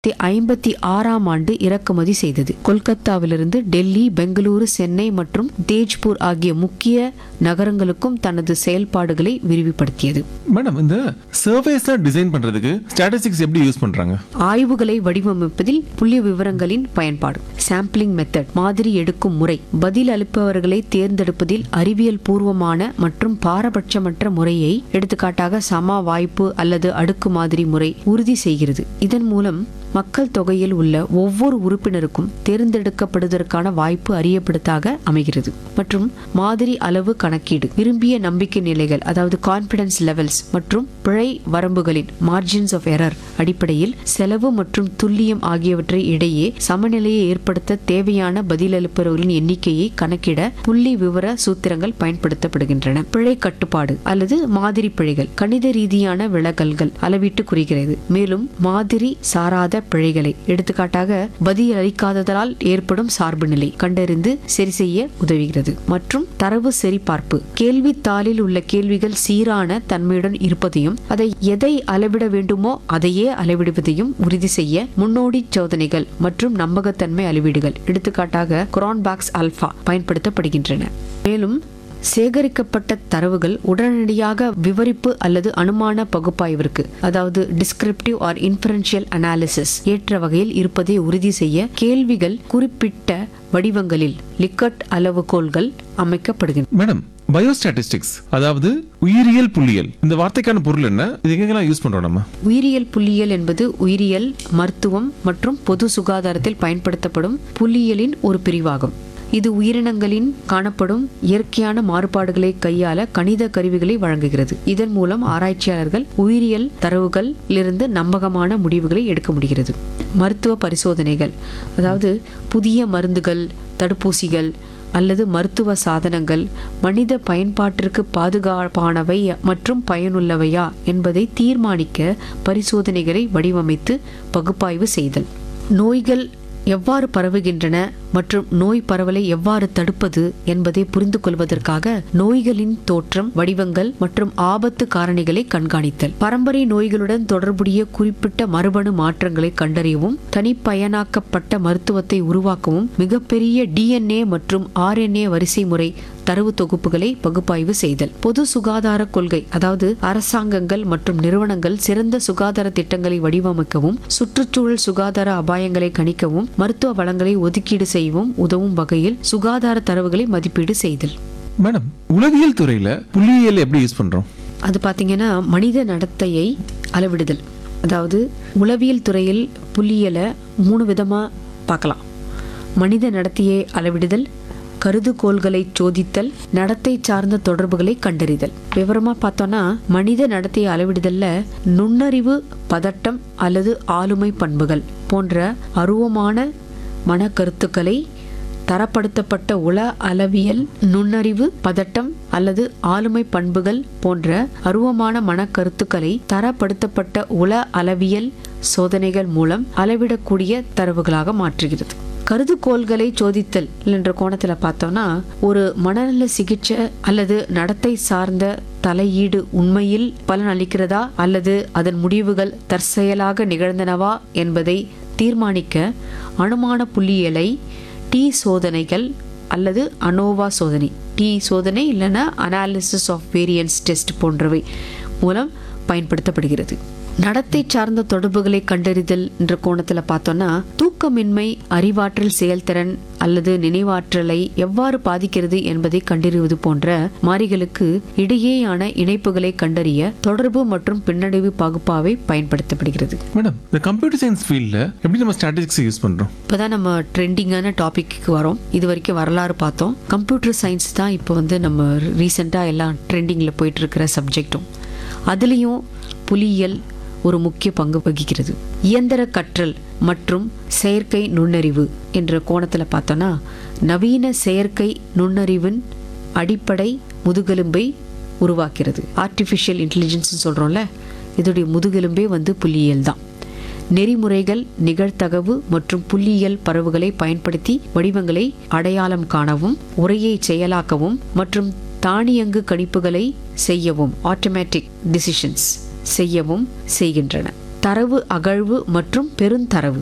ஐம்பத்தி ஆறாம் ஆண்டு இறக்குமதி செய்தது கொல்கத்தாவிலிருந்து டெல்லி பெங்களூரு சென்னை மற்றும் தேஜ்பூர் ஆகிய முக்கிய நகரங்களுக்கும் தனது செயல்பாடுகளை விரிவுபடுத்தியது மேடம் இந்த சர்வேஸ் டிசைன் பண்றதுக்கு ஸ்டாட்டிஸ்டிக்ஸ் எப்படி யூஸ் பண்றாங்க ஆய்வுகளை வடிவமைப்பதில் புள்ளி விவரங்களின் பயன்பாடு சாம்பிளிங் மெத்தட் மாதிரி எடுக்கும் முறை பதில் அளிப்பவர்களை தேர்ந்தெடுப்பதில் அறிவியல் பூர்வமான மற்றும் பாரபட்சமற்ற முறையை எடுத்துக்காட்டாக சம வாய்ப்பு அல்லது அடுக்கு மாதிரி முறை உறுதி செய்கிறது இதன் மூலம் மக்கள் தொகையில் உள்ள ஒவ்வொரு உறுப்பினருக்கும் தேர்ந்தெடுக்கப்படுவதற்கான வாய்ப்பு அறியப்படுத்தாக அமைகிறது மற்றும் மாதிரி அளவு கணக்கீடு விரும்பிய நம்பிக்கை நிலைகள் அதாவது கான்பிடன்ஸ் லெவல்ஸ் மற்றும் பிழை வரம்புகளின் மார்ஜின்ஸ் ஆஃப் எரர் அடிப்படையில் செலவு மற்றும் துல்லியம் ஆகியவற்றை இடையே சமநிலையை ஏற்படுத்த தேவையான பதிலளிப்பவர்களின் எண்ணிக்கையை கணக்கிட புள்ளி விவர சூத்திரங்கள் பயன்படுத்தப்படுகின்றன பிழை கட்டுப்பாடு அல்லது மாதிரி பிழைகள் கணித ரீதியான விலகல்கள் அளவிட்டு குறிக்கிறது மேலும் மாதிரி சாராத பிழைகளை எடுத்துக்காட்டாக பதில் அளிக்காததால் ஏற்படும் சார்பு நிலை கண்டறிந்து சரி செய்ய உதவுகிறது மற்றும் தரவு சரிபார்ப்பு கேள்வித்தாளில் உள்ள கேள்விகள் சீரான தன்மையுடன் இருப்பதையும் அதை எதை அளவிட வேண்டுமோ அதையே அளவிடுவதையும் உறுதி செய்ய முன்னோடி சோதனைகள் மற்றும் நம்பகத்தன்மை அளவீடுகள் எடுத்துக்காட்டாக குரான்பாக்ஸ் அல்பா பயன்படுத்தப்படுகின்றன மேலும் சேகரிக்கப்பட்ட தரவுகள் உடனடியாக விவரிப்பு அல்லது அனுமான பகுப்பாய்விற்கு அதாவது டிஸ்கிரிப்டிவ் ஆர் இன்ஃபரன்ஷியல் அனாலிசிஸ் ஏற்ற வகையில் இருப்பதை உறுதி செய்ய கேள்விகள் குறிப்பிட்ட வடிவங்களில் லிக்கட் அளவுகோல்கள் அமைக்கப்படுகின்றன மேடம் பயோஸ்டாட்டிஸ்டிக்ஸ் அதாவது உயிரியல் புள்ளியியல் இந்த வார்த்தைக்கான பொருள் என்ன இது எங்கெல்லாம் யூஸ் பண்றோம் நம்ம உயிரியல் புள்ளியியல் என்பது உயிரியல் மருத்துவம் மற்றும் பொது சுகாதாரத்தில் பயன்படுத்தப்படும் புள்ளியியலின் ஒரு பிரிவாகும் இது உயிரினங்களின் காணப்படும் இயற்கையான மாறுபாடுகளை கையாள கணித கருவிகளை வழங்குகிறது இதன் மூலம் ஆராய்ச்சியாளர்கள் உயிரியல் தரவுகள் இருந்து நம்பகமான முடிவுகளை எடுக்க முடிகிறது மருத்துவ பரிசோதனைகள் அதாவது புதிய மருந்துகள் தடுப்பூசிகள் அல்லது மருத்துவ சாதனங்கள் மனித பயன்பாட்டிற்கு பாதுகாப்பானவை மற்றும் பயனுள்ளவையா என்பதை தீர்மானிக்க பரிசோதனைகளை வடிவமைத்து பகுப்பாய்வு செய்தல் நோய்கள் எவ்வாறு பரவுகின்றன மற்றும் நோய் பரவலை எவ்வாறு தடுப்பது என்பதை புரிந்து கொள்வதற்காக நோய்களின் தோற்றம் வடிவங்கள் மற்றும் ஆபத்து காரணிகளை கண்காணித்தல் பரம்பரை நோய்களுடன் தொடர்புடைய குறிப்பிட்ட மரபணு மாற்றங்களை கண்டறியவும் தனிப்பயனாக்கப்பட்ட மருத்துவத்தை உருவாக்கவும் மிகப்பெரிய டிஎன்ஏ மற்றும் ஆர்என்ஏ வரிசை முறை தரவு தொகுப்புகளை பகுப்பாய்வு செய்தல் பொது சுகாதார கொள்கை அதாவது அரசாங்கங்கள் மற்றும் நிறுவனங்கள் சிறந்த சுகாதார திட்டங்களை வடிவமைக்கவும் சுற்றுச்சூழல் சுகாதார அபாயங்களை கணிக்கவும் மருத்துவ வளங்களை ஒதுக்கீடு செய்யவும் உதவும் வகையில் சுகாதார தரவுகளை மதிப்பீடு செய்தல் மேடம் உளவியல் துறையில புள்ளியியல் எப்படி யூஸ் பண்றோம் அது பார்த்தீங்கன்னா மனித நடத்தையை அளவிடுதல் அதாவது உளவியல் துறையில் புள்ளியலை மூணு விதமாக பார்க்கலாம் மனித நடத்தையை அளவிடுதல் கருதுகோள்களை சோதித்தல் நடத்தை சார்ந்த தொடர்புகளை கண்டறிதல் விவரமா பார்த்தோம்னா மனித நடத்தையை அளவிடுதல்ல நுண்ணறிவு பதட்டம் அல்லது ஆளுமை பண்புகள் போன்ற அருவமான மனக்கருத்துக்களை தரப்படுத்தப்பட்ட உள அளவியல் நுண்ணறிவு பதட்டம் அல்லது ஆளுமை பண்புகள் போன்ற அருவமான மனக்கருத்துக்களை தரப்படுத்தப்பட்ட உள அளவியல் சோதனைகள் மூலம் அளவிடக்கூடிய தரவுகளாக மாற்றுகிறது கருதுகோள்களை சோதித்தல் என்ற கோணத்தில் பார்த்தோம்னா ஒரு மனநல சிகிச்சை அல்லது நடத்தை சார்ந்த தலையீடு உண்மையில் பலன் அளிக்கிறதா அல்லது அதன் முடிவுகள் தற்செயலாக நிகழ்ந்தனவா என்பதை தீர்மானிக்க அனுமான புள்ளியியலை டி சோதனைகள் அல்லது அனோவா சோதனை டி சோதனை இல்லைன்னா அனாலிசிஸ் ஆஃப் வேரியன்ஸ் டெஸ்ட் போன்றவை மூலம் பயன்படுத்தப்படுகிறது நடத்தை சார்ந்த தொடர்புகளை கண்டறிதல் என்ற கோணத்தில் பார்த்தோம்னா தூக்கமின்மை அறிவாற்றல் செயல்திறன் அல்லது நினைவாற்றலை எவ்வாறு பாதிக்கிறது என்பதை கண்டறிவது போன்ற மாறிகளுக்கு இடையேயான இணைப்புகளை கண்டறிய தொடர்பு மற்றும் பின்னடைவு பகுப்பாவை பயன்படுத்தப்படுகிறது மேடம் இந்த கம்ப்யூட்டர் சயின்ஸ் ஃபீல்டில் எப்படி நம்ம ஸ்டாட்டிஸ்டிக்ஸ் யூஸ் பண்றோம் இப்போதான் நம்ம ட்ரெண்டிங்கான டாபிக்கு வரோம் இது வரைக்கும் வரலாறு பார்த்தோம் கம்ப்யூட்டர் சயின்ஸ் தான் இப்போ வந்து நம்ம ரீசெண்டாக எல்லாம் ட்ரெண்டிங்கில் போயிட்டு இருக்கிற சப்ஜெக்டும் அதுலேயும் புலியியல் ஒரு முக்கிய பங்கு வகிக்கிறது இயந்திர கற்றல் மற்றும் செயற்கை நுண்ணறிவு என்ற கோணத்தில் பார்த்தோன்னா நவீன செயற்கை நுண்ணறிவின் அடிப்படை முதுகெலும்பை உருவாக்கிறது ஆர்டிஃபிஷியல் இன்டெலிஜென்ஸ் சொல்கிறோம்ல இதோடைய முதுகெலும்பே வந்து புள்ளியியல் தான் நெறிமுறைகள் நிகழ்தகவு மற்றும் புள்ளியியல் பரவுகளை பயன்படுத்தி வடிவங்களை அடையாளம் காணவும் உரையை செயலாக்கவும் மற்றும் தானியங்கு கணிப்புகளை செய்யவும் ஆட்டோமேட்டிக் டிசிஷன்ஸ் செய்யவும் செய்கின்றன தரவு அகழ்வு மற்றும் பெருந்தரவு